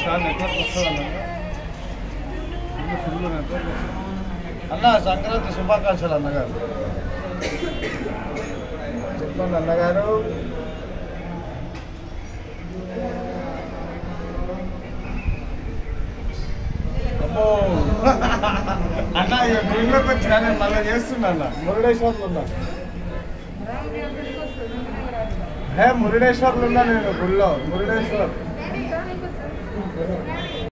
sir network వస్తుంది అన్న full network వస్తుంది అన్న సంక్రాంతి శుభాకాంక్షలు అన్నగారు చెప్పండి అన్నగారు అమ్మో అన్న ఇక గుళ్ళోకి వచ్చి కానీ మళ్ళీ చేస్తున్నా అన్న మురుడేశ్వర్లు ఉన్నా హే మురుడేశ్వర్లు ఉన్నా నేను గుళ్ళో మురుడేశ్వర్